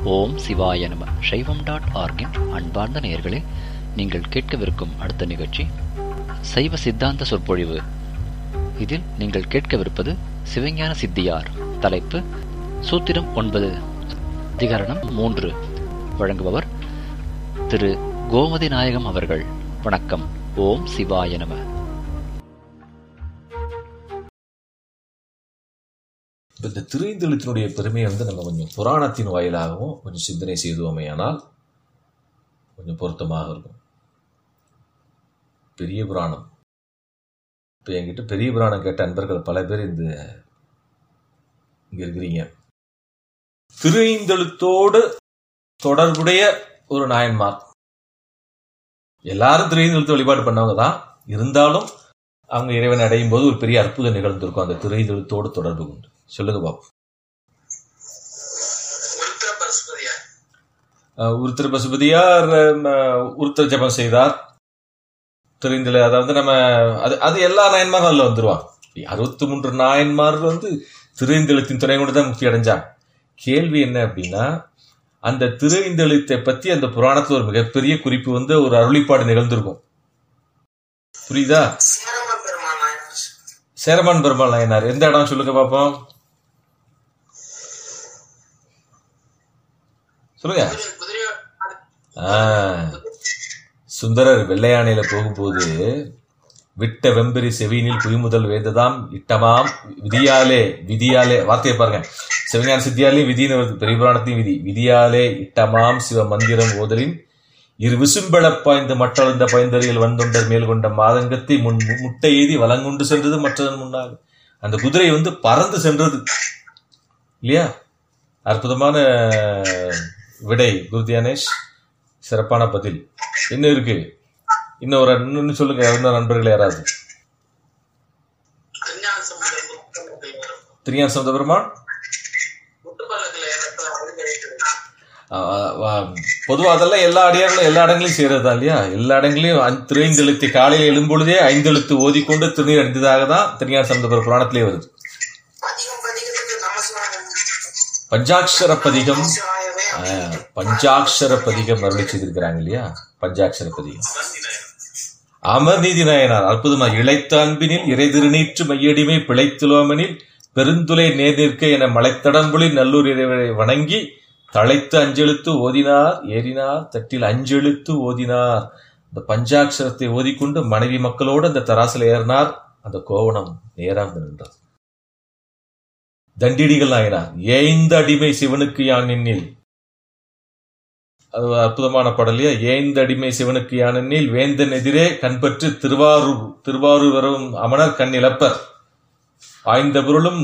ஓம் சிவாய நம சைவம் டாட் ஆர்கின் அன்பார்ந்த நேயர்களே நீங்கள் கேட்கவிருக்கும் அடுத்த நிகழ்ச்சி சைவ சித்தாந்த சொற்பொழிவு இதில் நீங்கள் கேட்கவிருப்பது சிவஞான சித்தியார் தலைப்பு சூத்திரம் ஒன்பது அதிகரணம் மூன்று வழங்குபவர் திரு கோமதி நாயகம் அவர்கள் வணக்கம் ஓம் சிவாய நம இப்ப இந்த திரைந்தெழுத்தினுடைய பெருமையை வந்து நம்ம கொஞ்சம் புராணத்தின் வாயிலாகவும் கொஞ்சம் சிந்தனை செய்துவோமேயானால் கொஞ்சம் பொருத்தமாக இருக்கும் பெரிய புராணம் இப்போ என்கிட்ட பெரிய புராணம் கேட்ட அன்பர்கள் பல பேர் இந்த இங்க இருக்கிறீங்க திரைந்தெழுத்தோடு தொடர்புடைய ஒரு நாயன்மார் எல்லாரும் திரைந்தெழுத்து வழிபாடு பண்ணவங்க தான் இருந்தாலும் அவங்க இறைவனை அடையும் போது ஒரு பெரிய அற்புதம் நிகழ்ந்திருக்கும் அந்த திரைந்தெழுத்தோடு தொடர்பு கொண்டு சொல்லுங்க பாப்போம் உருத்திர பசுபதியா அஹ் உருத்திர பசுபதியார் அஹ், உருத்திர ஜபம் செய்தார் தெரிந்தல அதாவது நம்ம அது அது எல்லா நாயன்மாரும் அதுல வந்துருவான் அறுபத்தி மூன்று நாயன்மார் வந்து திரைந்தெழுத்தின் துணை கொண்டு தான் முக்தி அடைஞ்சாங்க கேள்வி என்ன அப்படின்னா அந்த திரைந்தெழுத்தை பத்தி அந்த புராணத்துல ஒரு மிகப்பெரிய குறிப்பு வந்து ஒரு அருளிப்பாடு நிகழ்ந்திருக்கும் புரியுதா சேரம பெருமான் நாயனார் சேரமான் பெருமாள் நாயனார் எந்த இடம் சொல்லுங்க பாப்போம் சொல்லுங்க குதிரை குதிரையோ ஆ, சுந்தரர் வெள்ளையானையில போகும்போது விட்ட வெம்பெரி செவியினில் புய்முதல் வேந்ததாம் இட்டமாம் விதியாலே விதியாலே வார்த்தையை பாருங்க சிவஞான சித்தியாலே விதின்னு வருது பெரிய புராணத்தையும் விதி விதியாலே இட்டமாம் சிவ மந்திரம் ஓதலின் இரு விசும்பெழப் பாய்ந்து மற்றழுந்த பயந்தறியில் வந்தொண்டர் மேல் கொண்ட மாதங்கத்தை முன் முட்டை எய்தி வலங்குண்டு சென்றது மற்றதன் முன்னாக அந்த குதிரை வந்து பறந்து சென்றது இல்லையா அற்புதமான விடை குரு தியானேஷ் சிறப்பான பதில் இன்னும் இருக்கு இன்னும் ஒரு இன்னும் சொல்லுங்க இன்னொரு நண்பர்கள் யாராவது அஞ்ஞான சம்பந்தம் முத்துப்பள்ளத்தில் வரும் திரியான் சமுத பெருமான் முத்துப்பள்ளத்தில் ஏறப்ப அழுகழித்து பொதுவா அதெல்லாம் எல்லா அடியார்களும் எல்லா இடங்களையும் செய்யறது தான் இல்லையா எல்லா இடங்களையும் அஞ்சு- திரைந்தெழுத்து காலையில் எழும்பொழுதே ஐந்தெழுத்து ஓதிக்கொண்டு திருநீர் அடைந்ததாக தான் திருஞான சமுத புராணத்திலே வருது பதிகம் பதிகத்துக்கு நமசிவாயம் பஞ்சாட்சர பதிகம் நமசிவாயமே ஆ, பஞ்சாட்சர பதிகம் அருளி செய்திருக்கிறாங்க இல்லையா பஞ்சாட்சர பதிகம் அமர்நீதி நாயனார் அற்புதமா இழைத்த அன்பினில் இறை திருநீற்று மையடிமை பிழைத்துலோமனில் பெருந்துளை நேர் நிற்க என மலைத்தடம்புளில் நல்லூர் இறைவனை வணங்கி தழைத்து அஞ்செழுத்து ஓதினார் ஏறினார் தட்டில் அஞ்செழுத்து ஓதினார் இந்த பஞ்சாட்சரத்தை ஓதிக்கொண்டு மனைவி மக்களோடு அந்த தராசில் ஏறினார் அந்த கோவணம் நேராந்து நின்றார் தண்டிடிகள் நாயனார் ஏய்ந்த அடிமை சிவனுக்கு யான் நின்னில் அது ஒரு அற்புதமான படலையா ஏய்ந்த அடிமை சிவனுக்கு யானெனில் வேந்தன் எதிரே கண்பற்று திருவாரூர் திருவாரூர் வரும் அமனர் கண் இழப்பர் ஆய்ந்த பொருளும்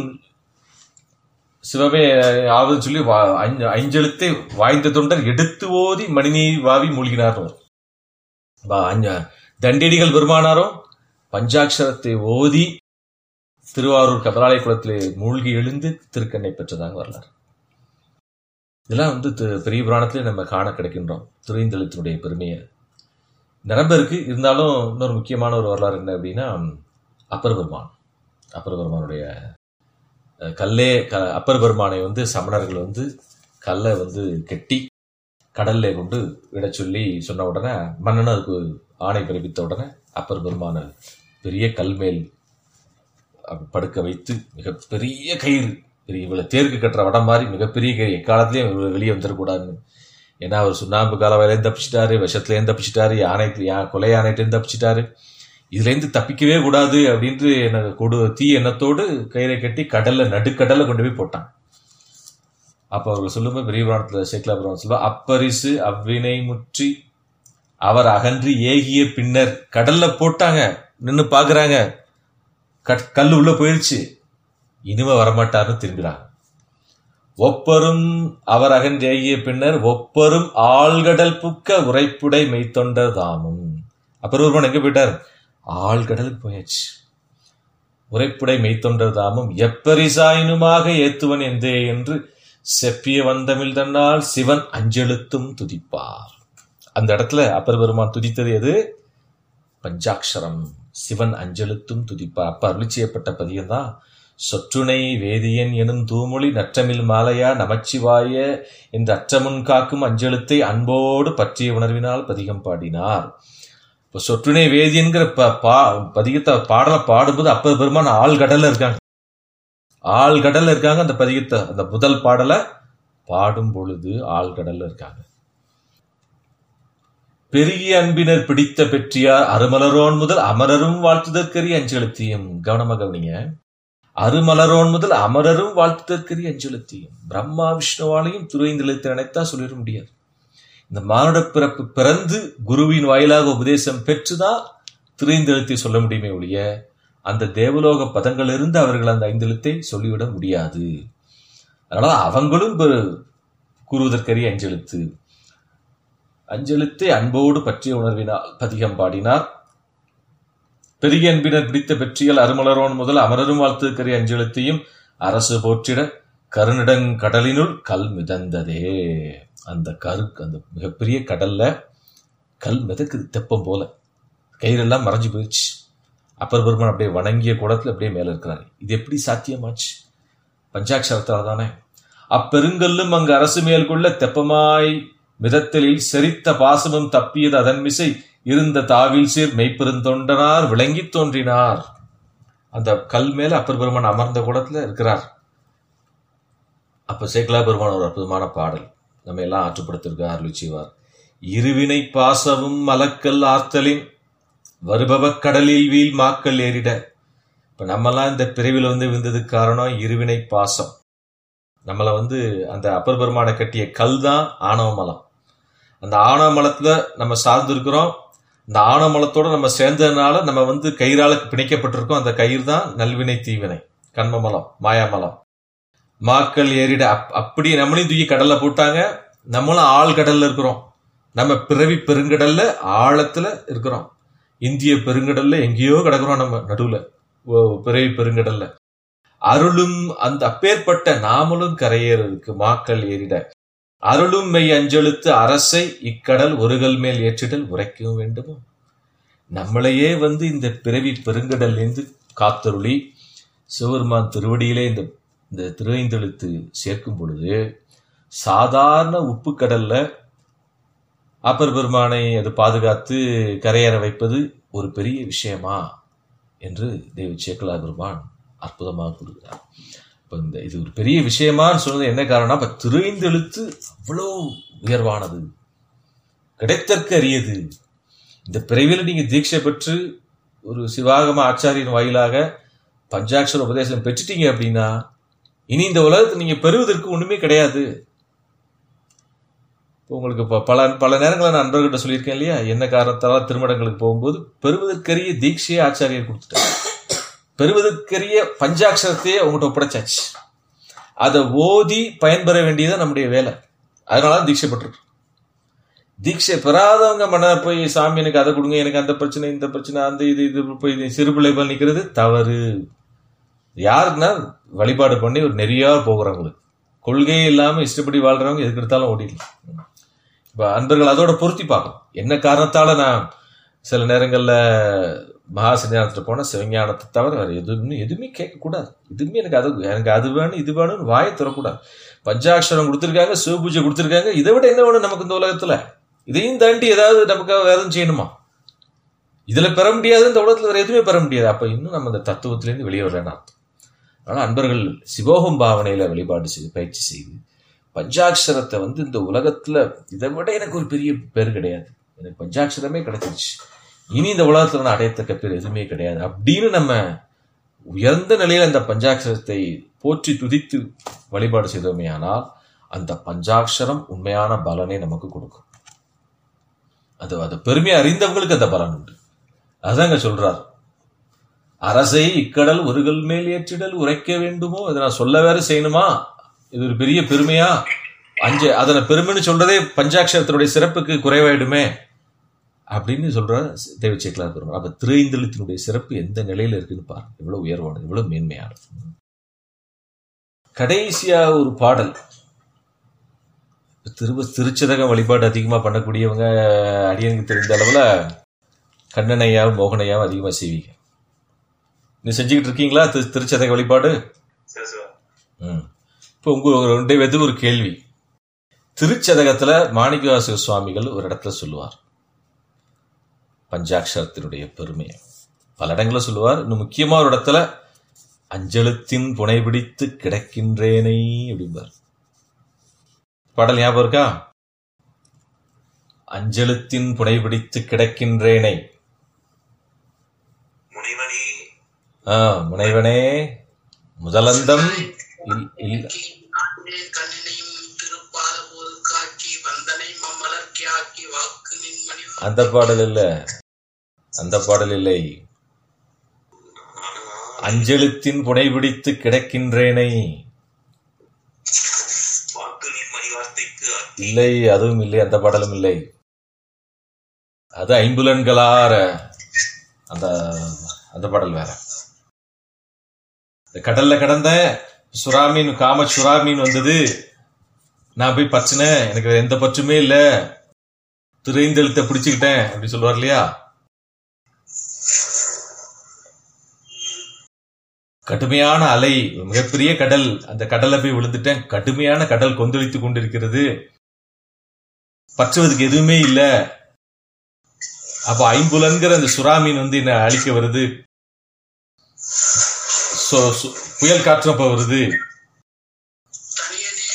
சிவமே ஆவதுன்னு சொல்லி வா- ஐந்து- ஐஞ்செழுத்தை வாய்ந்த தொண்டர் எடுத்து ஓதி மணிநீர் வாவி மூழ்கினார் வா- அஞ்ச- தண்டிடிகள் பெருமானாரும் பஞ்சாட்சரத்தை ஓதி திருவாரூர் கபலாலை குளத்திலே மூழ்கி எழுந்து திருக்கண்ணை பெற்றதாக வரலாறு இதெல்லாம் வந்து தி- பெரிய புராணத்திலே நம்ம காண கிடைக்கின்றோம் துறைந்தெழுத்தினுடைய பெருமையை நிரம்ப இருக்கு இருந்தாலும் இன்னொரு முக்கியமான ஒரு வரலாறு என்ன அப்படின்னா அப்பர் பெருமான் அப்பர் பெருமானுடைய அஹ், கல்லே க அப்பர் பெருமானை வந்து சமணர்கள் வந்து கல்லை வந்து கெட்டி கடல்ல கொண்டு விட சொல்லி சொன்ன உடனே மன்னன் அதுக்கு ஆணை பிறப்பித்த உடனே அப்பர் பெருமான பெரிய கல்மேல் அப்படி படுக்க வைத்து மிகப்பெரிய கயிறு பெரிய இவ்வளவு தேருக்கு கட்டுற வடம் மாதிரி மிகப்பெரிய கயிறு எக்காலத்திலையும் இவ்வளவு வெளியே வந்துடக்கூடாதுன்னு ஏன்னா அவர் சுண்ணாம்பு காலவாயிலேருந்து தப்பிச்சிட்டாரு விஷத்துலேருந்து தப்பிச்சிட்டாரு யானை யா கொலை யானைகிட்டேருந்து தப்பிச்சிட்டாரு இதுலேருந்து தப்பிக்கவே கூடாது அப்படின்ட்டு எனக்கு கொடு தீ எண்ணத்தோடு கயிறை கட்டி கடல்ல நடுக்கடல்ல கொண்டு போய் போட்டான் அப்ப அவர் சொல்லும்போது பெரிய புராணத்துல சேக்கலா புராணம் சொல்லுவா அப்பரிசு அவ்வினை முற்றி அவர் அகன்று ஏகிய பின்னர் கடல்ல போட்டாங்க நின்னு பாக்குறாங்க கட்- கல்லு உள்ள போயிடுச்சு இனிமே வரமாட்டாருன்னு திரும்பினாங்க ஒப்பரும் அவர் அகன்றேகிய பின்னர் ஒப்பரும் ஆழ்கடல் புக்க உரைப்புடை மெய்த்தொண்டர் தாமும் அப்புறம் ஒருவன் எங்க போயிட்டார் ஆழ்கடலுக்கு போயாச்சு உரைப்புடை மெய்த்தொண்டர் தாமும் எப்பரிசாயினுமாக ஏத்துவன் எந்தே என்று செப்பிய வந்தமிழ் தன்னால் சிவன் அஞ்செழுத்தும் துதிப்பார் அந்த இடத்துல அப்பர் பெருமான் துதித்தது எது பஞ்சாட்சரம் சிவன் அஞ்செழுத்தும் துதிப்பார் அப்ப அருளி செய்யப்பட்ட பதியம் தான் சொற்றுணை வேதியன் எனும் தூமொழி நற்றமில் மாலையா நமச்சிவாய என்ற அற்றமுன் காக்கும் அஞ்செழுத்தை அன்போடு பற்றிய உணர்வினால் பதிகம் பாடினார் இப்போ சொற்றுணை வேதியன்கிற ப பா பதிகத்தை பாடலை பாடும்போது அப்பர் பெருமான் ஆழ்கடல்ல இருக்காங்க ஆழ்கடல்ல இருக்காங்க அந்த பதிகத்தை அந்த முதல் பாடலை பாடும் பொழுது ஆழ்கடல்ல இருக்காங்க பெருகிய அன்பினர் பிடித்த பெற்றியார் அருமலரோன் முதல் அமரரும் வாழ்த்துதற்கரிய அஞ்செழுத்தியும் கவனமா கவனிங்க அருமலரோன் முதல் அமரரும் வாழ்த்துதற்கரிய அஞ்செழுத்தியும் பிரம்மா விஷ்ணுவாலையும் துறைந்தெழுத்து நினைத்தா சொல்லிட முடியாது இந்த மானுட பிறப்பு பிறந்து குருவின் வாயிலாக உபதேசம் பெற்றுதான் திரைந்தெழுத்தை சொல்ல முடியுமே ஒழிய அந்த தேவலோக பதங்களிலிருந்து அவர்கள் அந்த ஐந்தெழுத்தை சொல்லிவிட முடியாது அதனால அவங்களும் பெரு- கூறுவதற்கரிய அஞ்செழுத்து அஞ்செழுத்தை அன்போடு பற்றிய உணர்வினால் பதிகம் பாடினார் பெரிய அன்பினர் பிடித்த பெற்றியல் அருமலரோன் முதல் அமரரும் வாழ்த்துக்கரிய அஞ்செழுத்தையும் அரசு போற்றிட கருநிடங்கடலினுள் கல் மிதந்ததே அந்த கரு அந்த மிகப்பெரிய கடல்ல கல் மிதக்குது தெப்பம் போல கயிறெல்லாம் மறைஞ்சு போயிடுச்சு அப்பர் பெருமான் அப்படியே வணங்கிய குடத்துல அப்படியே மேல இருக்கிறாரு இது எப்படி சாத்தியமாச்சு பஞ்சாட்சரத்தால் தானே அப்பெருங்கல்லும் அங்கு அரசு மேல் கொள்ள தெப்பமாய் மிதத்தலில் செரித்த பாசமும் தப்பியது அதன் மிசை இருந்த தாவில் சீர் மெய்ப்பெருந்தொண்டனார் விளங்கித் தோன்றினார் அந்த கல் மேல அப்பர் பெருமான் அமர்ந்த குடத்துல இருக்கிறார் அப்ப சேக்கலா பெருமான் ஒரு அற்புதமான பாடல் நம்ம எல்லாம் ஆற்றுப்படுத்திருக்க அருளி செய்வார் இருவினை பாசமும் மலக்கல் ஆர்த்தலின் வருபவக் கடலில் வீல் மாக்கள் ஏறிட இப்ப நம்மலாம் இந்த பிரிவில் வந்து விழுந்ததுக்கு காரணம் இருவினை பாசம் நம்மளை வந்து அந்த அப்பர் பெருமானை கட்டிய கல் தான் ஆணவ மலம் அந்த ஆணவ மலத்துல நம்ம சார்ந்து இருக்கிறோம் இந்த ஆணவ மலத்தோட நம்ம சேர்ந்ததுனால நம்ம வந்து கயிறால பிணைக்கப்பட்டிருக்கோம் அந்த கயிறு தான் நல்வினை தீவினை கண்மமலம் மாயாமலம் மாக்கள் ஏறிட அப் அப்படி நம்மளையும் தூக்கி கடல்ல போட்டாங்க நம்மளும் ஆழ் கடல்ல இருக்கிறோம் நம்ம பிறவி பெருங்கடல்ல ஆழத்துல இருக்கிறோம் இந்திய பெருங்கடல்ல எங்கேயோ கிடக்குறோம் நம்ம நடுவுல ஓ, பிறவி பெருங்கடல்ல அருளும் அந்த அப்பேற்பட்ட நாமளும் கரையேறதுக்கு மாக்கள் ஏறிட அருளும் மெய் அஞ்செழுத்து அரசை இக்கடல் ஒருகல் மேல் ஏற்றிடல் உரைக்கவும் வேண்டுமோ நம்மளையே வந்து இந்த பிறவி பெருங்கடல்லேருந்து காத்தருளி சிவபெருமான் திருவடியிலே இந்த இந்த திருவைந்தெழுத்து சேர்க்கும் பொழுது சாதாரண உப்பு கடல்ல அப்பர் பெருமானை அது பாதுகாத்து கரையேற வைப்பது ஒரு பெரிய விஷயமா என்று தேவி சேக்கலா பெருமான் அற்புதமாக கூறுகிறார் இப்போ இந்த இது ஒரு பெரிய விஷயமான்னு சொன்னது என்ன காரணம்னா இப்போ திரைந்தெழுத்து அவ்வளோ உயர்வானது கிடைத்தற்கு அரியது இந்த பிறவியில் நீங்க தீட்சை பெற்று ஒரு சிவாகம ஆச்சாரியின் வாயிலாக பஞ்சாட்சர உபதேசம் பெற்றுட்டீங்க அப்படின்னா இனி இந்த உலகத்தை நீங்க பெறுவதற்கு ஒண்ணுமே கிடையாது இப்போ உங்களுக்கு இப்போ பல பல நேரங்களில் நான் நண்பர்கிட்ட சொல்லியிருக்கேன் இல்லையா என்ன காரணத்தால திருமணங்களுக்கு போகும்போது பெறுவதற்கரிய தீட்சையை ஆச்சாரியர் கொடுத்துட்டார் பெறுவதற்கரிய பஞ்சாட்சரத்தையே அவங்ககிட்ட ஒப்படைச்சாச்சு அதை ஓதி பயன்பெற வேண்டியது நம்முடைய வேலை அதனால தான் தீட்சை பெற்றிருக்கோம் தீட்சை பெறாதவங்க மன போய் சாமி எனக்கு அதை கொடுங்க எனக்கு அந்த பிரச்சனை இந்த பிரச்சனை அந்த இது இது போய் இது சிறு பிள்ளை போல் நிற்கிறது தவறு யாருக்குன்னா வழிபாடு பண்ணி ஒரு நெறியா போகிறவங்களுக்கு கொள்கையே இல்லாம இஷ்டப்படி வாழ்றவங்க எதுக்கு எடுத்தாலும் ஓடிடலாம் இப்ப அன்பர்கள் அதோட பொருத்தி பார்க்கணும் என்ன காரணத்தால நான் சில நேரங்கள்ல மகா சன்னியானத்துல போனா சிவஞானத்தை தவிர வேற எதுவுமே எதுவுமே கேட்கக்கூடாது எதுவுமே எனக்கு அது எனக்கு அது வேணும் இது வேணும்னு வாயை தரக்கூடாது பஞ்சாட்சரம் கொடுத்துருக்காங்க சிவபூஜை கொடுத்துருக்காங்க இதை விட என்ன வேணும் நமக்கு இந்த உலகத்துல இதையும் தாண்டி ஏதாவது நமக்கு வேற எதுவும் செய்யணுமா இதுல பெற முடியாது இந்த உலகத்துல வேற எதுவுமே பெற முடியாது அப்ப இன்னும் நம்ம இந்த தத்துவத்திலேருந்து வெளியே வரலன்னு அர்த்தம் அதனால அன்பர்கள் சிவோகம் பாவனையில வழிபாடு செய்து பயிற்சி செய்து பஞ்சாட்சரத்தை வந்து இந்த உலகத்துல இதை விட எனக்கு ஒரு பெரிய பேர் கிடையாது எனக்கு பஞ்சாட்சரமே கிடைச்சிருச்சு இனி இந்த உலகத்துல நான் அடையத்தக்க பேர் எதுவுமே கிடையாது அப்படின்னு நம்ம உயர்ந்த நிலையில அந்த பஞ்சாட்சரத்தை போற்றி துதித்து வழிபாடு செய்தோமே ஆனால் அந்த பஞ்சாட்சரம் உண்மையான பலனை நமக்கு கொடுக்கும் அது அது பெருமையை அறிந்தவங்களுக்கு அந்த பலன் உண்டு அதாங்க சொல்றார் அரசை இக்கடல் ஒருகல் மேல் ஏற்றிடல் உரைக்க வேண்டுமோ இதை நான் சொல்ல வேற செய்யணுமா இது ஒரு பெரிய பெருமையா அஞ்சு அதனை பெருமைன்னு சொல்றதே பஞ்சாட்சரத்தினுடைய சிறப்புக்கு குறைவாயிடுமே அப்படின்னு சொல்ற தேவ சேக்கலார் பெருமாள் அப்ப திரைந்தெழுத்தினுடைய சிறப்பு எந்த நிலையில இருக்குன்னு பாரு எவ்வளவு உயர்வானது எவ்வளவு மேன்மையானது கடைசியா ஒரு பாடல் திரும்ப திருச்சதகம் வழிபாடு அதிகமா பண்ணக்கூடியவங்க அடியனுக்கு தெரிந்த அளவுல கண்ணனையாவும் மோகனையாவும் அதிகமா செய்வீங்க நீ செஞ்சுக்கிட்டு இருக்கீங்களா திரு திருச்சதக வழிபாடு சரி சிவா ம் இப்போ உங்க ரெண்டு பேத்துக்கு ஒரு கேள்வி திருச்சதகத்துல மாணிக்கவாசக சுவாமிகள் ஒரு இடத்துல சொல்லுவார் பஞ்சாட்சரத்தினுடைய பெருமை பல இடங்களில் சொல்லுவார் இன்னும் முக்கியமா ஒரு இடத்துல அஞ்செழுத்தின் புனை பிடித்து கிடக்கின்றேனை அப்படிம்பார் பாடல் ஞாபகம் இருக்கா அஞ்செழுத்தின் புனை பிடித்து கிடக்கின்றேனை முனிவனே ஆ முனைவனே முதலந்தம் இல்- இல்ல நாட்டினேன் கண்ணினையும் திருப்பாத போது காட்சி வந்தனை மம்மலர்க்கி ஆக்கி வாக்கு நின்மணி அந்த பாடல் இல்ல அந்த பாடல் இல்லை அஞ்செழுத்தின் புனை பிடித்து கிடக்கின்றேனை வாக்கு நின்மணி வார்த்தைக்கு இல்லை அதுவும் இல்லை அந்த பாடலும் இல்லை அது ஐம்புலன்களார அந்த அந்த பாடல் வேற இந்த கடல்ல கடந்த சுறாமீன் காம சுறாமீன் வந்தது நான் போய் பச்சினேன் எனக்கு வேற எந்த பற்றுமே இல்ல திரைந்தெழுத்தை பிடிச்சுக்கிட்டேன் அப்படி சொல்லுவார் இல்லையா கடுமையான அலை மிகப்பெரிய கடல் அந்த கடல்ல போய் விழுந்துட்டேன் கடுமையான கடல் கொந்தளித்துக் கொண்டிருக்கிறது பற்றுவதுக்கு எதுவுமே இல்ல அப்ப ஐம்புலன்கிற அந்த சுறாமீன் வந்து என்ன அழிக்க வருது சோ- சு- புயல் காற்றப்ப வருது தனியனே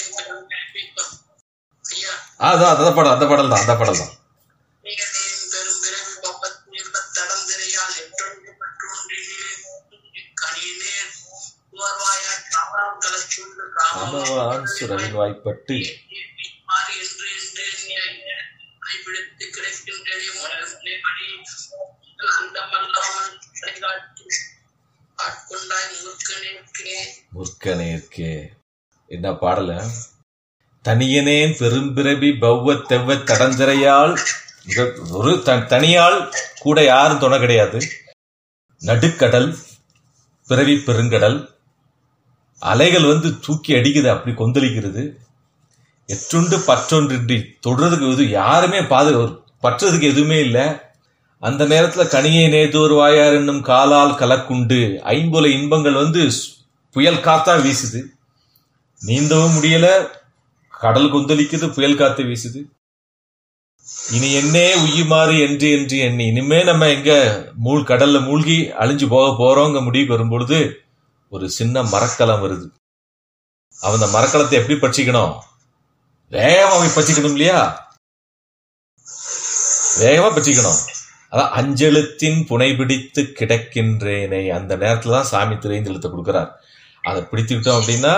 ஐயா ஆ, அதான் அந்த பாடல் அந்த பாடல் தான் அந்த பாடல் தான் தனியனேன் பெரும் பிறவி பப்பத்தில் தடந்திரையால் எற்றொன்று பற்றொன்றினேன் கனியனேன் உவர்வாயா காமரம் கலச்சூண்டு காமவான் சுரவின் வாய்ப்பட்டு மாறி என்று என்று எண்ணி கைப்பிடித்து கிடக்கின்றனே மனதிலே பணி அந்தமல்லாமல் கைகாட்டி ஆட்கொண்டாய் மூர்க்கனேற்கே முற்கனேற்கே என்ன பாடல தனியனேன் பெரும்பிறவி பௌவ தெவ்வ தடந்திரையால் மிக- ஒரு த- தனியால் கூட யாரும் துணை கிடையாது நடுக்கடல் பிறவி பெருங்கடல் அலைகள் வந்து தூக்கி அடிக்குது அப்படி கொந்தளிக்கிறது எற்றுண்டு பற்றொன்றின்றி தொடர்றதுக்கு எது யாருமே பாதுகா பற்றதுக்கு எதுவுமே இல்லை அந்த நேரத்துல கனியை நேதோர் வாயார் என்னும் காலால் கலக்குண்டு ஐம்புல இன்பங்கள் வந்து ஸ்- புயல் காத்தா வீசுது நீந்தவும் முடியல கடல் கொந்தளிக்குது புயல் காத்து வீசுது இனி என்னே உய்யுமாறு என்று என்று எண்ணி இனிமே நம்ம எங்க மூழ் கடல்ல மூழ்கி அழிஞ்சு போக போறோங்க முடிவுக்கு வரும்பொழுது ஒரு சின்ன மரக்கலம் வருது அவன் அந்த மரக்கலத்தை எப்படி பட்சிக்கணும் வேகமா போய் பட்சிக்கணும் இல்லையா வேகமா பட்சிக்கணும் அதான் அஞ்செழுத்தின் புனை பிடித்து கிடக்கின்றேனே அந்த நேரத்துல தான் சாமி திரைந்தெழுத்தை கொடுக்கிறார் அதை பிடித்துக்கிட்டோம் அப்படின்னா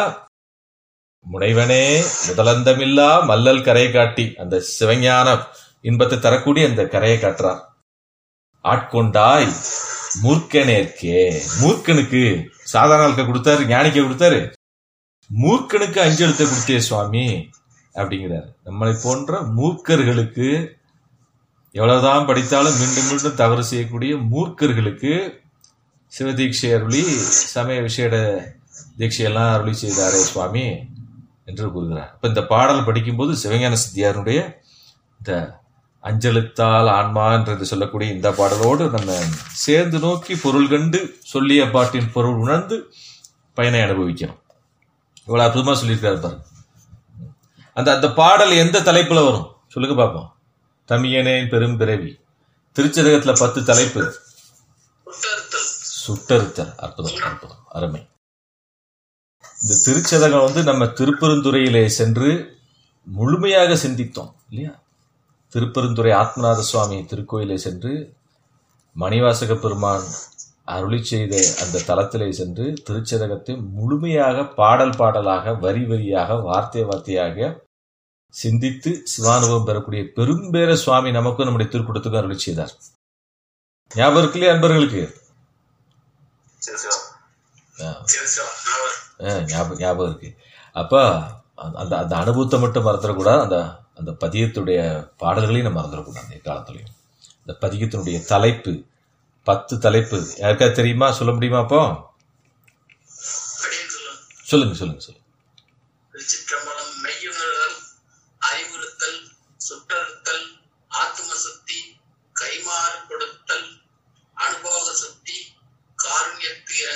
முனைவனே முதலந்தமில்லா மல்லல் கரை காட்டி அந்த சிவஞான இன்பத்தை தரக்கூடிய அந்த கரையை காட்டுறார் ஆட்கொண்டாய் மூர்க்கனேற்கே மூர்க்கனுக்கு சாதாரண ஆளுக்கு கொடுத்தாரு ஞானிக்க கொடுத்தாரு மூர்க்கனுக்கு அஞ்செழுத்தை கொடுத்தே சுவாமி அப்படிங்கிறார் நம்மளை போன்ற மூர்க்கர்களுக்கு எவ்வளவுதான் படித்தாலும் மீண்டும் மீண்டும் தவறு செய்யக்கூடிய மூர்க்கர்களுக்கு சிவதீட்சை அருளி சமய விசேட தீட்சையெல்லாம் அருளி செய்தாரே சுவாமி என்று கூறுகிறார் இப்ப இந்த பாடல் படிக்கும்போது சிவஞான சித்தியாருடைய இந்த அஞ்செழுத்தால் ஆன்மா என்றது சொல்லக்கூடிய இந்த பாடலோடு நம்ம சேர்ந்து நோக்கி பொருள் கண்டு சொல்லிய பாட்டின் பொருள் உணர்ந்து பயனை அனுபவிக்கிறோம் இவ்வளவு அற்புதமா சொல்லியிருக்காரு பாருங்க அந்த அந்த பாடல் எந்த தலைப்புல வரும் சொல்லுங்க பாப்போம் தமியனேன் பெரும் பிறவி திருச்சதகத்துல பத்து தலைப்பு புத்தகத்தில் சுட்டறுத்தல் அற்புதம் அற்புதம் அருமை இந்த திருச்சதகம் வந்து நம்ம திருப்பெருந்துறையிலே சென்று முழுமையாக சிந்தித்தோம் இல்லையா திருப்பெருந்துறை ஆத்மநாத சுவாமி திருக்கோயிலே சென்று மணிவாசக பெருமான் அருளி செய்த அந்த தலத்திலே சென்று திருச்சதகத்தை முழுமையாக பாடல் பாடலாக வரி வரியாக வார்த்தை வார்த்தையாக சிந்தித்து சிவானுபவம் பெறக்கூடிய பெரும்பேர சுவாமி நமக்கும் நம்முடைய திருக்கூட்டத்துக்கும் அருளி செய்தார் ஞாபகம் இருக்கு இல்லையா அன்பர்களுக்கு சரி சிவா ஆ. சரி சிவா அவர் ஆ, ஞாபகம் ஞாபகம் இருக்கு அப்ப அந்த அந்த அனுபவத்தை மட்டும் மறந்துடக்கூடாது அந்த அந்த பதியத்துடைய பாடல்களையும் நம்ம மறந்துடக்கூடாது எக்காலத்துலையும் இந்த பதிகத்தினுடைய தலைப்பு பத்து தலைப்பு யாருக்கா தெரியுமா சொல்ல முடியுமா அப்போ அப்படின்னு சொல்லுங்க சொல்லுங்க சொல்லுங்க சொல்லுங்க திருச்சிற்றம்பலம் மெய்யுணர்தல் அறிவுறுத்தல் சுட்டறுத்தல் ஆத்ம சுத்தி கைமாறு கொடுத்தல் அனுபவ சுத்தி காருண்யத்தை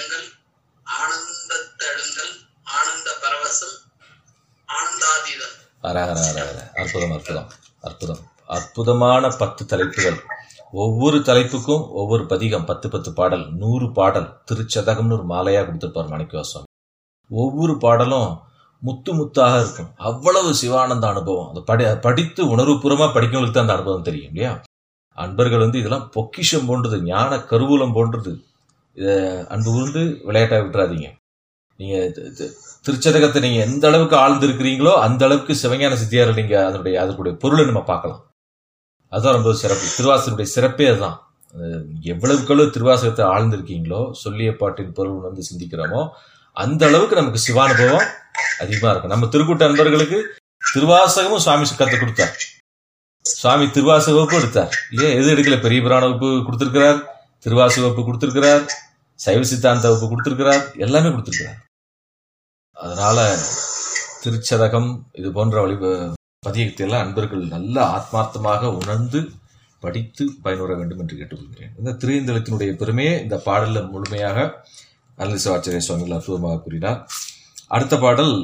அர, அர, அர. அற்புதம் அற்புதம் அற்புதம் அற்புதமான பத்து தலைப்புகள் ஒவ்வொரு தலைப்புக்கும் ஒவ்வொரு பதிகம் பத்து பத்து பாடல் நூறு பாடல் திருச்சதகம்னு ஒரு மாலையா கொடுத்திருப்பார் மாணிக்கவா சுவாமி ஒவ்வொரு பாடலும் முத்து முத்தாக இருக்கும் அவ்வளவு சிவானந்த அனுபவம் அதை படி படித்து உணர்வுபூர்வமா படிக்கிறவங்களுக்கு தான் அந்த அனுபவம் தெரியும் இல்லையா அன்பர்கள் வந்து இதெல்லாம் பொக்கிஷம் போன்றது ஞான கருவூலம் போன்றது இதை அன்பு கூர்ந்து விளையாட்டா விட்டுறாதீங்க நீங்க தி- தி- திருச்சதகத்தை நீங்க எந்த அளவுக்கு ஆழ்ந்து இருக்கிறீங்களோ அந்த அளவுக்கு சிவஞான சித்தியார் நீங்க அதனுடைய அதனுடைய பொருளை நம்ம பார்க்கலாம் அதுதான் ரொம்ப சிறப்பு திருவாசனுடைய சிறப்பே அதுதான் அஹ் எவ்வளவுக்கு திருவாசகத்தை ஆழ்ந்திருக்கீங்களோ சொல்லிய பாட்டின் பொருள் வந்து சிந்திக்கிறோமோ அந்த அளவுக்கு நமக்கு சிவானுபவம் அதிகமா இருக்கும் நம்ம திருக்கூட்ட அன்பர்களுக்கு திருவாசகமும் சுவாமி கற்றுக் கொடுத்தார் சுவாமி திருவாசக வகுப்பு எடுத்தார் இல்லையா எது எடுக்கல பெரிய புராண வகுப்பு கொடுத்திருக்கிறார் திருவாசக வகுப்பு கொடுத்திருக்கிறார் சைவ சித்தாந்த வகுப்பு கொடுத்திருக்கிறார் எல்லாமே கொடுத்திருக்கிறார் அதனால திருச்சதகம் இது போன்ற வழி பதியத்தை எல்லாம் அன்பர்கள் நல்ல ஆத்மார்த்தமாக உணர்ந்து படித்து பயனுற வேண்டும் என்று கேட்டுக்கொள்கிறேன் இந்த திருந்தலத்தினுடைய பெருமையை இந்த பாடல்ல முழுமையாக அருள் சிவாச்சாரிய சுவாமிகள் அற்புதமாக கூறினார் அடுத்த பாடல்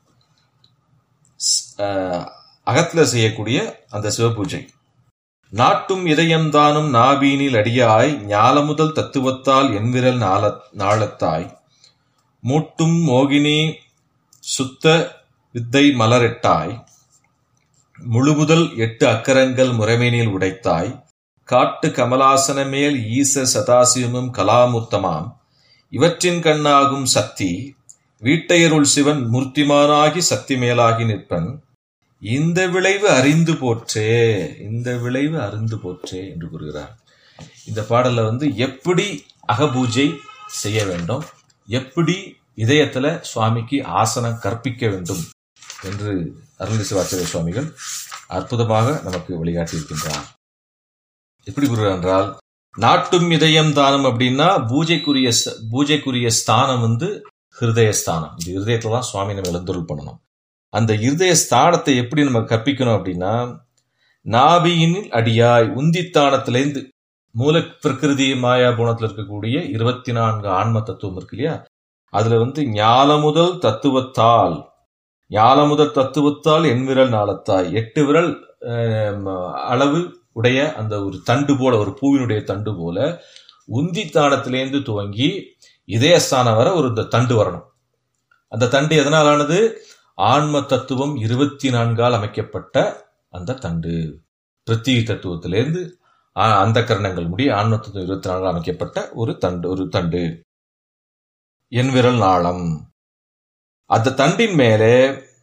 ஸ்- அஹ், அகத்துல செய்யக்கூடிய அந்த சிவபூஜை நாட்டும் இதயம்தானும் நாபீனில் அடியாய் ஞாலமுதல் தத்துவத்தால் என்விரல் நாள நாளத்தாய் மூட்டும் மோகினி சுத்த வித்தை மலரெட்டாய் முழுமுதல் எட்டு அக்கரங்கள் முறைமேனில் உடைத்தாய் காட்டு கமலாசன மேல் ஈச சதாசிவமும் கலாமூர்த்தமாம் இவற்றின் கண்ணாகும் சக்தி வீட்டையருள் சிவன் மூர்த்திமானாகி சக்தி மேலாகி நிற்பன் இந்த விளைவு அறிந்து போற்றே இந்த விளைவு அறிந்து போற்றே என்று கூறுகிறார் இந்த பாடல்ல வந்து எப்படி அகபூஜை செய்ய வேண்டும் எப்படி இதயத்துல சுவாமிக்கு ஆசனம் கற்பிக்க வேண்டும் என்று அருள் சிவாச்சாரிய சுவாமிகள் அற்புதமாக நமக்கு வழிகாட்டியிருக்கின்றார் எப்படி கூறுகிறார் என்றால் நாட்டும் இதயம் தானம் அப்படின்னா பூஜைக்குரிய ஸ்த- பூஜைக்குரிய ஸ்தானம் வந்து ஹிருதய ஸ்தானம் இந்த ஹிருதயத்துல தான் சுவாமி நம்ம எழுந்தருள் பண்ணணும் அந்த இருதய ஸ்தானத்தை எப்படி நம்ம கற்பிக்கணும் அப்படின்னா நாபியினில் அடியாய் உந்தித்தானத்திலேருந்து மூல பிரகிருதி மாயா குணத்துல இருக்கக்கூடிய இருபத்தி நான்கு ஆன்ம தத்துவம் இருக்கு இல்லையா அதுல வந்து ஞால முதல் தத்துவத்தால் ஞால முதல் தத்துவத்தால் என் விரல் நாளத்தாய் எட்டு விரல் ஆம், அளவு உடைய அந்த ஒரு தண்டு போல ஒரு பூவினுடைய தண்டு போல உந்தித்தானத்திலேருந்து துவங்கி இதயஸ்தானம் வரை ஒரு இந்த தண்டு வரணும் அந்த தண்டு எதனாலானது ஆன்ம தத்துவம் இருபத்தி நான்கால் அமைக்கப்பட்ட அந்த தண்டு பிருத்திவி தத்துவத்திலிருந்து ஆ- அந்த கரணங்கள் முடி ஆன்ம தத்துவம் இருபத்தி நான்கால் அமைக்கப்பட்ட ஒரு தண்டு ஒரு தண்டு என் விரல் நாளம் அந்த தண்டின் மேலே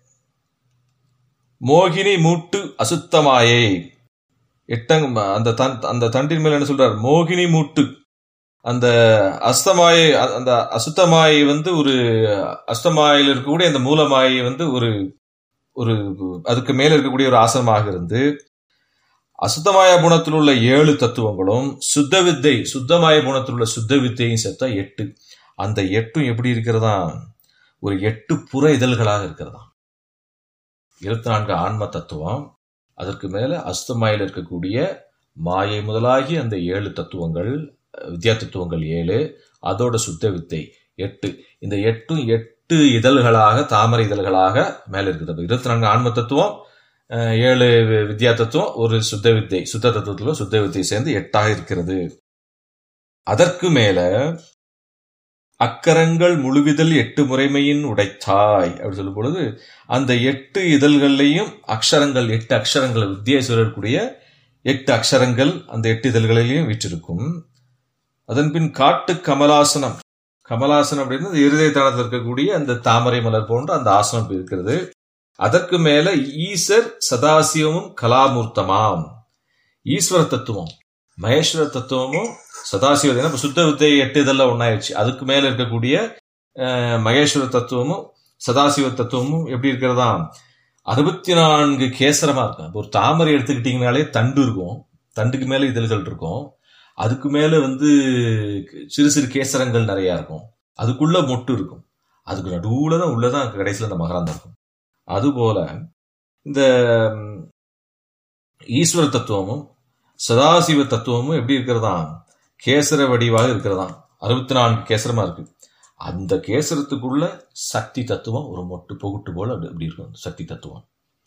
மோகினி மூட்டு அசுத்தமாயை எட்டங் அந்த தன் அந்த தண்டின் மேல என்ன சொல்றார் மோகினி மூட்டு அந்த அஸ்தமாயை அ- அந்த அசுத்தமாயை வந்து ஒரு அஸ்தமாயில் இருக்கக்கூடிய அந்த மூலமாயை வந்து ஒரு ஒரு அதுக்கு மேல இருக்கக்கூடிய ஒரு ஆசனமாக இருந்து அசுத்தமாய குணத்தில் உள்ள ஏழு தத்துவங்களும் சுத்த வித்தை சுத்தமாய குணத்தில் உள்ள சுத்த வித்தையும் சேர்த்தா எட்டு அந்த எட்டும் எப்படி இருக்கிறதா ஒரு எட்டு புற இதழ்களாக இருக்கிறதா இருபத்தி நான்கு ஆன்ம தத்துவம் அதற்கு மேல அஸ்தமாயில் இருக்கக்கூடிய மாயை முதலாகி அந்த ஏழு தத்துவங்கள் வித்யா தத்துவங்கள் ஏழு அதோட சுத்த வித்தை எட்டு இந்த எட்டும் எட்டு இதழ்களாக தாமரை இதழ்களாக மேல இருக்குது அப்ப இருபத்தி நான்கு ஆன்ம தத்துவம் அஹ், ஏழு வி- வித்யா தத்துவம் ஒரு சுத்த வித்தை சுத்த தத்துவத்துல சுத்த வித்தை சேர்ந்து எட்டாக இருக்கிறது அதற்கு மேல அக்கரங்கள் முழுவிதழ் எட்டு முறைமையின் உடைத்தாய் அப்படி சொல்லும் பொழுது அந்த எட்டு இதழ்கள்லையும் அக்ஷரங்கள் எட்டு அக்ஷரங்கள் வித்யேஸ்வரருக்குரிய எட்டு அக்ஷரங்கள் அந்த எட்டு இதழ்களிலையும் வீற்றிருக்கும் அதன் பின் காட்டு கமலாசனம் கமலாசனம் அப்படின்னு அந்த இருதய தளத்தில் இருக்கக்கூடிய அந்த தாமரை மலர் போன்ற அந்த ஆசனம் இருக்கிறது அதற்கு மேல ஈசர் சதாசிவமும் கலாமூர்த்தமாம் ஈஸ்வர தத்துவம் மகேஸ்வர தத்துவமும் சதாசிவ ஏன்னா இப்ப சுத்த வித்தை எட்டு இதெல்லாம் ஒன்னாயிருச்சு அதுக்கு மேல இருக்கக்கூடிய அஹ், மகேஸ்வர தத்துவமும் சதாசிவ தத்துவமும் எப்படி இருக்கிறதா அறுபத்தி நான்கு கேசரமா இருக்கும் இப்ப ஒரு தாமரை எடுத்துக்கிட்டீங்கனாலே தண்டு இருக்கும் தண்டுக்கு மேல இதழ்கள் இருக்கும் அதுக்கு மேல வந்து சிறு சிறு கேசரங்கள் நிறைய இருக்கும் அதுக்குள்ள மொட்டு இருக்கும் அதுக்கு நடுவுல தான் உள்ளதான் கடைசியில் அந்த மகராந்தம் இருக்கும் அதுபோல இந்த ம், ஈஸ்வர தத்துவமும் சதாசிவ தத்துவமும் எப்படி இருக்கிறதா கேசர வடிவாக இருக்கிறதா அறுபத்தி நான்கு கேசரமா இருக்கு அந்த கேசரத்துக்குள்ள சக்தி தத்துவம் ஒரு மொட்டு பொகுட்டு போல அப்படி அப்படி இருக்கும் சக்தி தத்துவம்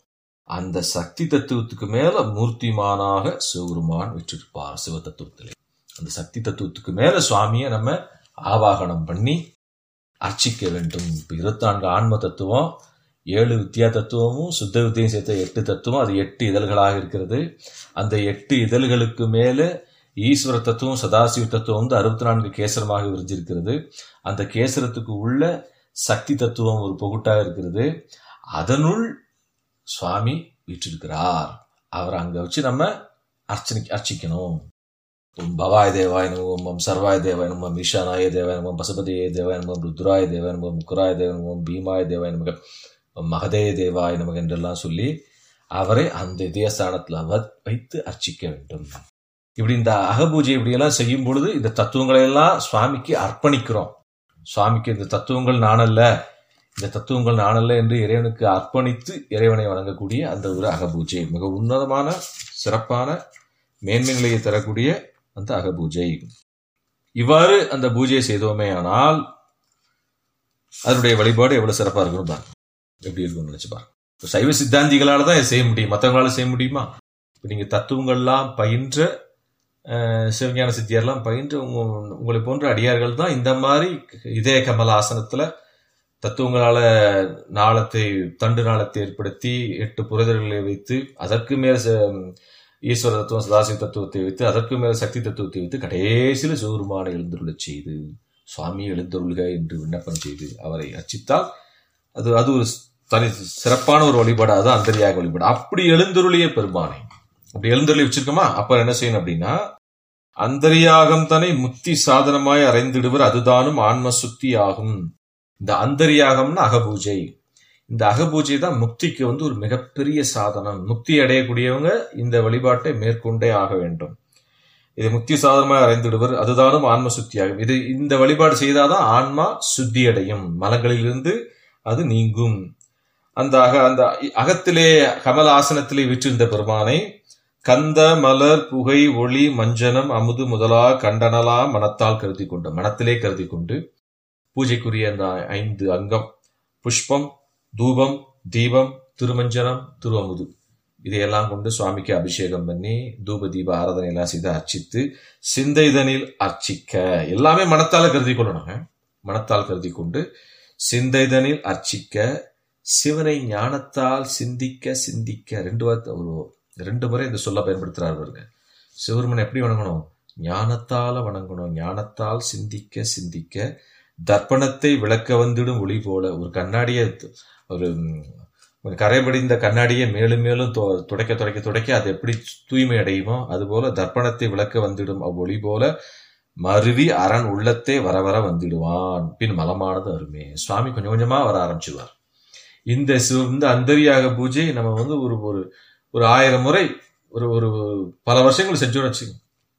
அந்த சக்தி தத்துவத்துக்கு மேல மூர்த்திமானாக சிவபெருமான் விற்றிருப்பார் சிவ தத்துவத்திலே அந்த சக்தி தத்துவத்துக்கு மேல சுவாமியை நம்ம ஆவாகனம் பண்ணி அர்ச்சிக்க வேண்டும் இப்ப இருபத்தி நான்கு ஆன்ம தத்துவம் ஏழு வித்யா தத்துவமும் சுத்த வித்தியும் சேர்த்த எட்டு தத்துவம் அது எட்டு இதழ்களாக இருக்கிறது அந்த எட்டு இதழ்களுக்கு மேல ஈஸ்வர தத்துவம் சதாசிவ தத்துவம் வந்து அறுபத்தி நான்கு கேசரமாக விரிஞ்சிருக்கிறது அந்த கேசரத்துக்கு உள்ள சக்தி தத்துவம் ஒரு பொகுட்டாக இருக்கிறது அதனுள் சுவாமி வீற்றிருக்கிறார் அவர் அங்க வச்சு நம்ம அர்ச்சனை அர்ச்சிக்கணும் ஓம் பவாய தேவாய நமம் ஓம் சர்வாய தேவாய நமம் ஈஷானாய தேவாய நமம் பசுபதியே தேவாய நமம் ருத்ராய தேவாய நமம் முக்குராய தேவாய நமம் பீமாய தேவாய நமக மகதே தேவாய நமக என்றெல்லாம் சொல்லி அவரை அந்த இதயஸ்தானத்தில் வ- வைத்து அர்ச்சிக்க வேண்டும் இப்படி இந்த அகபூஜை இப்படியெல்லாம் செய்யும் பொழுது இந்த தத்துவங்களை எல்லாம் சுவாமிக்கு அர்ப்பணிக்கிறோம் சுவாமிக்கு இந்த தத்துவங்கள் நானல்ல இந்த தத்துவங்கள் நானல்ல என்று இறைவனுக்கு அர்ப்பணித்து இறைவனை வணங்கக்கூடிய அந்த ஒரு அகபூஜை மிக உன்னதமான சிறப்பான மேன்மைகளை தரக்கூடிய அந்த அகபூஜை இவ்வாறு அந்த பூஜையை செய்தோமே ஆனால் அதனுடைய வழிபாடு எவ்வளவு சிறப்பா இருக்கணும் பாருங்க எப்படி இருக்கும்னு நினைச்சு பாருங்க இப்ப சைவ சித்தாந்திகளால தான் இதை செய்ய முடியும் மற்றவங்களால செய்ய முடியுமா இப்ப நீங்க தத்துவங்கள்லாம் பயின்ற அஹ், சிவஞான சித்தியாரெல்லாம் பயின்ற உங்க- உங்களை போன்ற அடியார்கள் தான் இந்த மாதிரி இதய கமல ஆசனத்துல தத்துவங்களால நாளத்தை தண்டு நாளத்தை ஏற்படுத்தி எட்டு புரிதல்களை வைத்து அதற்கு மேல ச- ஈஸ்வர தத்துவம் சதாசிவ தத்துவத்தை வைத்து அதற்கு மேல சக்தி தத்துவத்தை வைத்து கடைசியில சிவருமான எழுந்தருளச் செய்து சுவாமி எழுந்தருள்க என்று விண்ணப்பம் செய்து அவரை அர்ச்சித்தால் அது அது ஒரு தனி சிறப்பான ஒரு வழிபாடு அதுதான் அந்தரியாக வழிபாடு அப்படி எழுந்தருளிய பெருமானை அப்படி எழுந்தருளி வச்சிருக்கோமா அப்ப என்ன செய்யணும் அப்படின்னா அந்தரியாகம் தன்னை முக்தி சாதனமாய் அறைந்திடுவர் அதுதானும் ஆன்ம சுத்தி ஆகும் இந்த அந்தரியாகம்னா அகபூஜை இந்த அகபூஜை தான் முக்திக்கு வந்து ஒரு மிகப்பெரிய சாதனம் முக்தி அடையக்கூடியவங்க இந்த வழிபாட்டை மேற்கொண்டே ஆக வேண்டும் இது முக்தி சாதனமாக அறைந்திடுவர் அதுதானும் ஆன்ம சுத்தியாகும் இது இந்த வழிபாடு செய்தாதான் ஆன்மா சுத்தி அடையும் மலங்களிலிருந்து அது நீங்கும் அந்த அக அந்த அகத்திலே கமல ஆசனத்திலே விற்றிருந்த பெருமானை கந்த மலர் புகை ஒளி மஞ்சனம் அமுது முதலா கண்டனலா மனத்தால் கருதி கொண்டு மனத்திலே கருதி கொண்டு பூஜைக்குரிய அந்த ஐந்து அங்கம் புஷ்பம் தூபம் தீபம் திருமஞ்சனம் திருவமுது இதையெல்லாம் கொண்டு சுவாமிக்கு அபிஷேகம் பண்ணி தூப தீப ஆராதனை எல்லாம் செய்து அர்ச்சித்து சிந்தைதனில் அர்ச்சிக்க எல்லாமே மனத்தால கருதி கொள்ளணுங்க மனத்தால் கருதி கொண்டு சிந்தைதனில் அர்ச்சிக்க சிவனை ஞானத்தால் சிந்திக்க சிந்திக்க ரெண்டு வார்த்தை ஒரு ரெண்டு முறை இந்த சொல்ல பயன்படுத்துறாரு பாருங்க சிவருமனை எப்படி வணங்கணும் ஞானத்தால வணங்கணும் ஞானத்தால் சிந்திக்க சிந்திக்க தர்ப்பணத்தை விளக்க வந்துடும் ஒளி போல ஒரு கண்ணாடியை து- ஒரு ம், ஒரு கரைபடிந்த கண்ணாடியை மேலும் மேலும் தொ- துடைக்க துடைக்க துடைக்க அது எப்படி தூய்மை அடையுமோ அதுபோல தர்ப்பணத்தை விளக்க வந்துடும் அவ்வொளி போல மருவி அரண் உள்ளத்தே வர வர வந்துடுவான் பின் மலமானது அருமே சுவாமி கொஞ்சம் கொஞ்சமா வர ஆரம்பிச்சுவார் இந்த சிவ- இந்த அந்தரியாக பூஜை நம்ம வந்து ஒரு ஒரு ஒரு ஆயிரம் முறை ஒரு ஒரு பல வருஷங்கள் செஞ்சோம்னு வச்சுக்கோங்க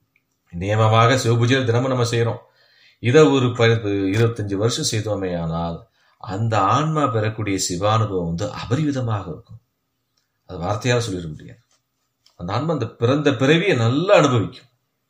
நியமமாக சிவபூஜையில் தினமும் நம்ம செய்யறோம் இதை ஒரு ப- இருபத்தஞ்சு வருஷம் செய்தோமே ஆனால் அந்த ஆன்மா பெறக்கூடிய சிவானுபவம் வந்து அபரிவிதமாக இருக்கும் அது வார்த்தையால் சொல்லிட முடியாது அந்த ஆன்மா அந்த பிறந்த பிறவியை நல்லா அனுபவிக்கும்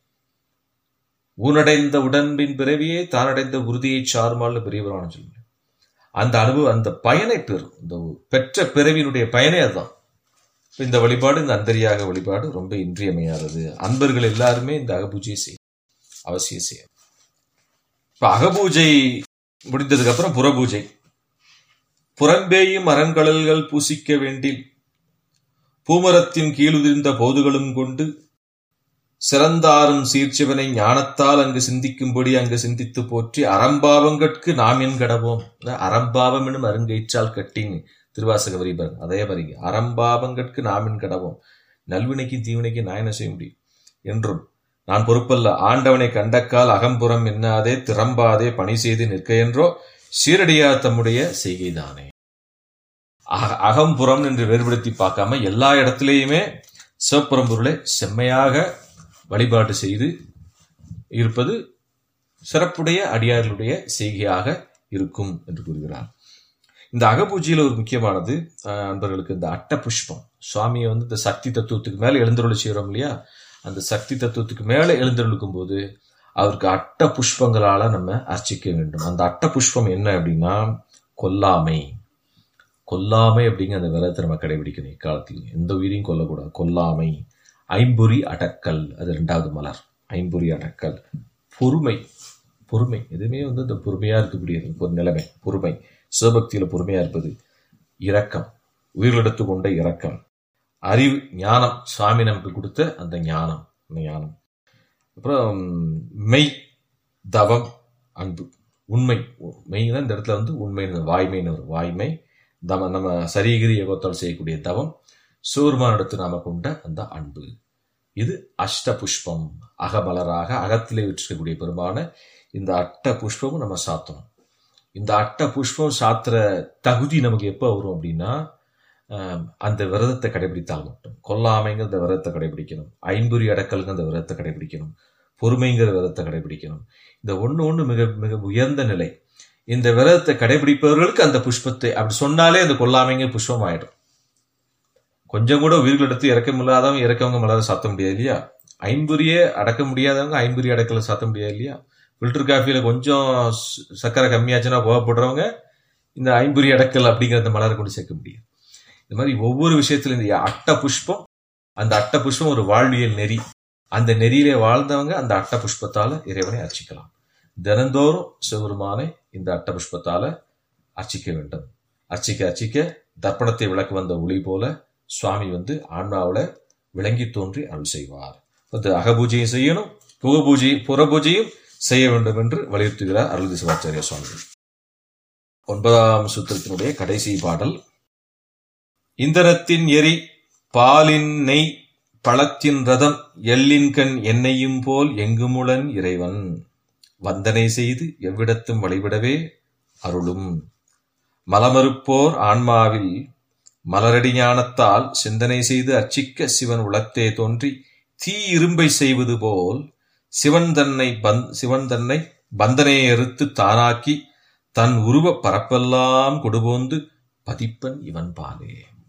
ஊனடைந்த உடம்பின் பிறவியை தானடைந்த உறுதியை சார்மால்னு பெரியவரான சொல்லுங்க அந்த அனுபவம் அந்த பயனை பெறும் இந்த பெற்ற பிறவியினுடைய பயனே அதுதான் இப்ப இந்த வழிபாடு இந்த அந்தரியாக வழிபாடு ரொம்ப இன்றியமையாதது அன்பர்கள் எல்லாருமே இந்த அகபூஜையை செய்யும் அவசியம் செய்யும் இப்ப அகபூஜை முடிந்ததுக்கு அப்புறம் புறபூஜை புறம்பேயும் அரண்கடல்கள் பூசிக்க வேண்டில் பூமரத்தின் கீழுதிர்ந்த போதுகளும் கொண்டு சிறந்தாரும் சீர்ச்சிவனை ஞானத்தால் அங்கு சிந்திக்கும்படி அங்கு சிந்தித்து போற்றி அறம்பாவங்கட்கு நாம் என் கடவோம் அறம்பாவம் எனும் அருங்கயிற்றால் கட்டின்னு திருவாசக வரிபர் அதே வரிங்க அறம்பாவங்கட்கு நாம் என் கடவோம் நல்வினைக்கு தீவினைக்கு நான் என்ன செய்ய முடியும் என்றும் நான் பொறுப்பல்ல ஆண்டவனை கண்டக்கால் அகம்புறம் என்னாதே திறம்பாதே பணி செய்து நிற்க என்றோ சீரடியார் தம்முடைய செய்கைதானே அக- அகம்புறம் என்று வேறுபடுத்தி பார்க்காம எல்லா இடத்திலேயுமே சிவப்புறம் பொருளை செம்மையாக வழிபாடு செய்து இருப்பது சிறப்புடைய அடியார்களுடைய செய்கையாக இருக்கும் என்று கூறுகிறார் இந்த அகபூஜையில் ஒரு முக்கியமானது அஹ், அன்பர்களுக்கு இந்த அட்ட புஷ்பம் சுவாமியை வந்து இந்த சக்தி தத்துவத்துக்கு மேல எழுந்தருளை செய்கிறோம் இல்லையா அந்த சக்தி தத்துவத்துக்கு மேல எழுந்தருளுக்கும் போது அவருக்கு அட்ட புஷ்பங்களால நம்ம அர்ச்சிக்க வேண்டும் அந்த அட்ட புஷ்பம் என்ன அப்படின்னா கொல்லாமை கொல்லாமை அப்படிங்கிற அந்த விரதத்தை நம்ம கடைபிடிக்கணும் இக்காலத்தில் எந்த உயிரையும் கொல்லக்கூடாது கொல்லாமை ஐம்புரி அடக்கல் அது ரெண்டாவது மலர் ஐம்புரி அடக்கல் பொறுமை பொறுமை எதுவுமே வந்து இந்த பொறுமையா இருக்கக்கூடியது ஒரு நிலைமை பொறுமை சிவபக்தியில பொறுமையா இருப்பது இரக்கம் உயிரிழத்து கொண்ட இரக்கம் அறிவு ஞானம் சுவாமி நமக்கு கொடுத்த அந்த ஞானம் அந்த ஞானம் அப்புறம் மெய் தவம் அன்பு உண்மை மெய்னா இந்த இடத்துல வந்து உண்மைன்னு வாய்மைன்னு வரும் வாய்மை தம நம்ம சரீகிரி யோகத்தால் செய்யக்கூடிய தவம் சூர்மானிடத்து நாம கொண்ட அந்த அன்பு இது அஷ்ட புஷ்பம் அகமலராக அகத்திலே விற்றிருக்கக்கூடிய பெருமான இந்த அட்ட புஷ்பமும் நம்ம சாத்தணும் இந்த அட்ட புஷ்பம் சாத்துற தகுதி நமக்கு எப்போ வரும் அப்படின்னா ஆஹ், அந்த விரதத்தை கடைபிடித்தால் மட்டும் கொல்லாமைங்கிற அந்த விரதத்தை கடைபிடிக்கணும் ஐம்புரி அடக்கல்ங்கிற அந்த விரதத்தை கடைபிடிக்கணும் பொறுமைங்கிற விரதத்தை கடைபிடிக்கணும் இந்த ஒன்று ஒன்று மிக மிக உயர்ந்த நிலை இந்த விரதத்தை கடைபிடிப்பவர்களுக்கு அந்த புஷ்பத்தை அப்படி சொன்னாலே அந்த கொல்லாமைங்க புஷ்பம் ஆயிடும் கொஞ்சம் கூட உயிர்கள் எடுத்து இறக்கம் இல்லாதவங்க இறக்கவங்க மலர சாத்த முடியாது இல்லையா ஐம்புரியே அடக்க முடியாதவங்க ஐம்புரி அடக்கல சாத்த முடியாது இல்லையா ஃபில்டர் காஃபியில கொஞ்சம் ச- சர்க்கரை கம்மியாச்சுன்னா கோவப்படுறவங்க இந்த ஐம்புரி அடக்கல் அப்படிங்கிற அந்த மலரை கொண்டு சேர்க்க முடியும் இந்த மாதிரி ஒவ்வொரு விஷயத்துல இந்த அட்ட புஷ்பம் அந்த அட்ட புஷ்பம் ஒரு வாழ்வியல் நெறி அந்த நெறியிலே வாழ்ந்தவங்க அந்த அட்ட புஷ்பத்தால இறைவனை அர்ச்சிக்கலாம் தினந்தோறும் சிவபெருமானை இந்த அட்ட புஷ்பத்தால அர்ச்சிக்க வேண்டும் அர்ச்சிக்க அர்ச்சிக்க தர்ப்பணத்தை விளக்கு வந்த ஒளி போல சுவாமி வந்து ஆன்மாவுல விளங்கி தோன்றி அருள் செய்வார் வந்து அகபூஜையும் செய்யணும் புக பூஜை புற பூஜையும் செய்ய வேண்டும் என்று வலியுறுத்துகிறார் அருள்தி சிவாச்சாரிய சுவாமிகள் ஒன்பதாம் சூத்திரத்தினுடைய கடைசி பாடல் இந்தரத்தின் எரி பாலின் நெய் பழத்தின் ரதம் எல்லின்கண் எண்ணெயும் போல் எங்குமுளன் இறைவன் வந்தனை செய்து எவ்விடத்தும் வழிபடவே அருளும் மலமறுப்போர் ஆன்மாவில் மலரடி ஞானத்தால் சிந்தனை செய்து அர்ச்சிக்க சிவன் உளத்தே தோன்றி தீ இரும்பை செய்வது போல் சிவன் தன்னை பந்த் சிவன் தன்னை பந்தனையை எறுத்து தானாக்கி தன் உருவ பரப்பெல்லாம் கொடுபோந்து பதிப்பன் இவன் பாலே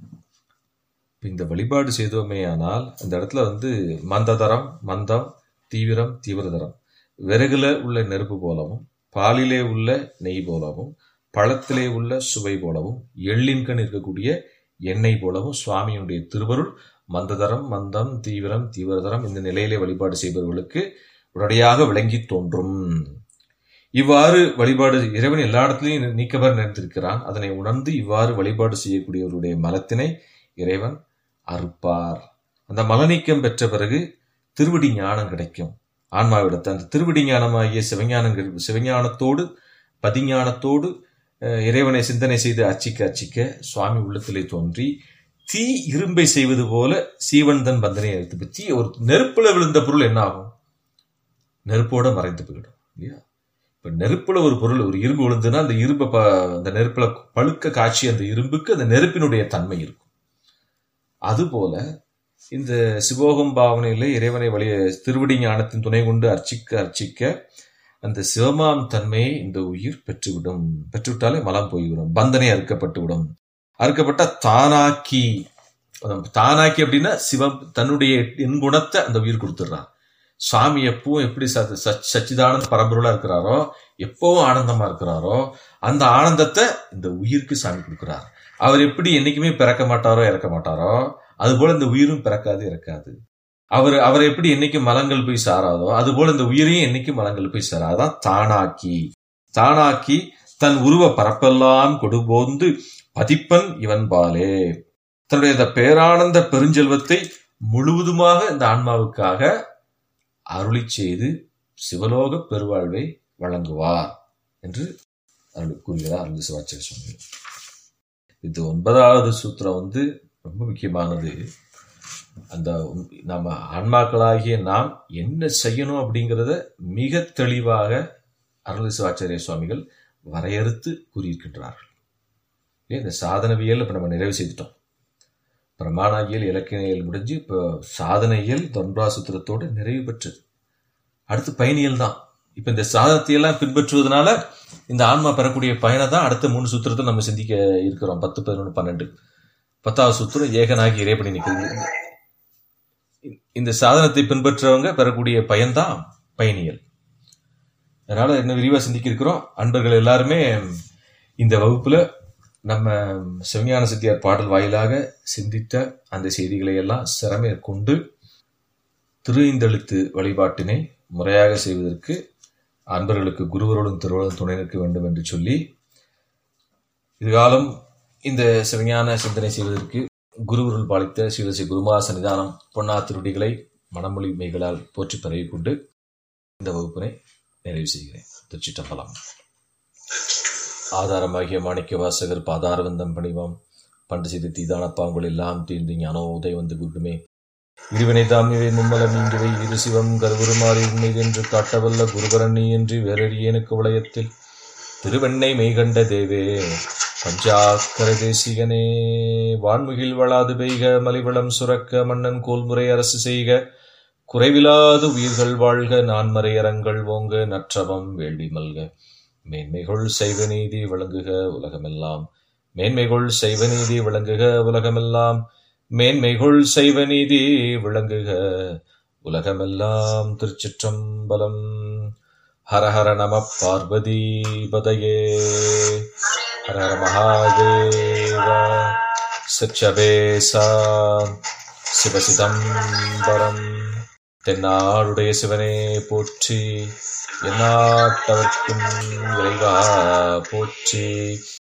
இப்ப இந்த வழிபாடு செய்தோமேயானால் அந்த இடத்துல வந்து மந்ததரம் மந்தம் தீவிரம் தீவிரதரம் விறகுல உள்ள நெருப்பு போலவும் பாலிலே உள்ள நெய் போலவும் பழத்திலே உள்ள சுவை போலவும் எள்ளின்கண் இருக்கக்கூடிய எண்ணெய் போலவும் சுவாமியினுடைய திருவருள் மந்ததரம் மந்தம் தீவிரம் தீவிரதரம் இந்த நிலையிலே வழிபாடு செய்பவர்களுக்கு உடனடியாக விளங்கி தோன்றும் இவ்வாறு வழிபாடு இறைவன் எல்லா இடத்துலையும் நீக்கவர் நினைத்திருக்கிறான் அதனை உணர்ந்து இவ்வாறு வழிபாடு செய்யக்கூடியவருடைய மலத்தினை இறைவன் அறுப்பார் அந்த மலநீக்கம் பெற்ற பிறகு திருவடி ஞானம் கிடைக்கும் ஆன்மாவிடத்து அந்த திருவடி ஞானமாகிய சிவஞானம் கிடை- சிவஞானத்தோடு பதிஞானத்தோடு அஹ், இறைவனை சிந்தனை செய்து அர்ச்சிக்க அர்ச்சிக்க சுவாமி உள்ளத்திலே தோன்றி தீ இரும்பை செய்வது போல சீவன் தன் பந்தனை எடுத்து இப்ப தீ ஒரு நெருப்புல விழுந்த பொருள் என்ன ஆகும் நெருப்போட மறைந்து போயிடும் இல்லையா இப்ப நெருப்புல ஒரு பொருள் ஒரு இரும்பு விழுந்துன்னா அந்த இரும்பை ப- அந்த நெருப்புல பழுக்க காட்சி அந்த இரும்புக்கு அந்த நெருப்பினுடைய தன்மை இருக்கும் அதுபோல இந்த சிவோகம் பாவனையில இறைவனை வழிய திருவடி ஞானத்தின் துணை கொண்டு அர்ச்சிக்க அர்ச்சிக்க அந்த சிவமாம் தன்மையை இந்த உயிர் பெற்றுவிடும் பெற்றுவிட்டாலே மலம் போய்விடும் பந்தனை அறுக்கப்பட்டு விடும் அறுக்கப்பட்ட தானாக்கி அதான் தானாக்கி அப்படின்னா சிவம் தன்னுடைய என் குணத்தை அந்த உயிர் கொடுத்துடுறான் சுவாமி எப்பவும் எப்படி சத்- சச்- சச்சிதானந்த பரம்பொருளா இருக்கிறாரோ எப்பவும் ஆனந்தமா இருக்கிறாரோ அந்த ஆனந்தத்தை இந்த உயிருக்கு சாமி கொடுக்கிறார் அவர் எப்படி என்னைக்குமே பிறக்க மாட்டாரோ இறக்க மாட்டாரோ அதுபோல இந்த உயிரும் பிறக்காது இறக்காது அவர் அவர் எப்படி என்னைக்கு மலங்கள் போய் சாராதோ அதுபோல இந்த உயிரையும் என்னைக்கு மலங்கள் போய் சாராதான் தானாக்கி தானாக்கி தன் உருவ பரப்பெல்லாம் கொடுபோந்து பதிப்பன் இவன் பாலே தன்னுடைய இந்த பேரானந்த பெருஞ்செல்வத்தை முழுவதுமாக இந்த ஆன்மாவுக்காக அருளி செய்து சிவலோக பெருவாழ்வை வழங்குவார் என்று அருள் கூறுகிறார் அருள் சிவாச்சாரிய சுவாமி இது ஒன்பதாவது சூத்திரம் வந்து ரொம்ப முக்கியமானது அந்த நம்ம ஆன்மாக்களாகிய நாம் என்ன செய்யணும் அப்படிங்கிறத மிக தெளிவாக அருள் சிவாச்சாரிய சுவாமிகள் வரையறுத்து கூறியிருக்கின்றார்கள் இல்லையா? இந்த சாதனவியல் இப்ப நம்ம நிறைவு செய்துட்டோம் பிரமாணவியல் இலக்கியவியல் முடிஞ்சு இப்போ சாதனையியல் தொன்பா சூத்திரத்தோடு நிறைவு பெற்றது அடுத்து பயணியல் தான் இப்ப இந்த சாதனத்தையெல்லாம் பின்பற்றுவதனால இந்த ஆன்மா பெறக்கூடிய பயனை தான் அடுத்த மூணு சூத்திரத்தை நம்ம சிந்திக்க இருக்கிறோம் பத்து பதினொன்று பன்னெண்டு பத்தாவது சூத்திரம் ஏகனாகி இறைபணி நிற்கிறது இந்த சாதனத்தை பின்பற்றவங்க பெறக்கூடிய பயன்தான் பயணியல் அதனால என்ன விரிவா சிந்திக்க இருக்கிறோம் அன்பர்கள் எல்லாருமே இந்த வகுப்புல நம்ம சிவஞான சித்தியார் பாடல் வாயிலாக சிந்தித்த அந்த செய்திகளை எல்லாம் சிறமேற்கொண்டு திருஐந்தெழுத்து வழிபாட்டினை முறையாக செய்வதற்கு அன்பர்களுக்கு குருவருடன் திருவருடன் துணை நிற்க வேண்டும் என்று சொல்லி இதுகாலம் இந்த சிவஞான சிந்தனை செய்வதற்கு குருவருள் பாலித்த ஸ்ரீவசி குருமா சன்னிதானம் பொன்னா திருடிகளை மனமொழி மெய்களால் போற்றி பரவி கொண்டு இந்த வகுப்பினை நிறைவு செய்கிறேன் திருச்சிட்டம்பலம் ஆதாரமாகிய மாணிக்க வாசகர் பாதாரவந்தம் பணிவாம் பண்டு செய்த தீதான பாங்குள் எல்லாம் தீர்ந்து ஞானோ உதய வந்து குருமே இருவினை தாம் இவை மும்மலம் இன்றுவை இரு சிவம் கருவுருமாறி உண்மை என்று காட்டவல்ல குருபரன் நீ என்று வேறறியேனுக்கு வளையத்தில் திருவெண்ணை மெய்கண்ட தேவே பஞ்சாக்கர தேசிகனே வான்முகில் வளாது பெய்க மலிவளம் சுரக்க மன்னன் கோல்முறை அரசு செய்க குறைவிலாது உயிர்கள் வாழ்க நான்மறையரங்கள் ஓங்க நற்றவம் வேள்வி மல்க மேன்மைகொள் செய்வ நீதி விளங்குக உலகமெல்லாம் மேன்மைகொள் செய்வ நீதி விளங்குக உலகமெல்லாம் மேன்மைகொள் செய்வ நீதி விளங்குக உலகமெல்லாம் திருச்சிற்றம்பலம் ஹர ஹர நம பார்வதி பதையே ஹர ஹர மகாதேவ சிற்றபேசா சிவசிதம்பரம் தென்னாடுடைய சிவனே போற்றி எந்நாட்டவர்க்கும் இறைவா போற்றி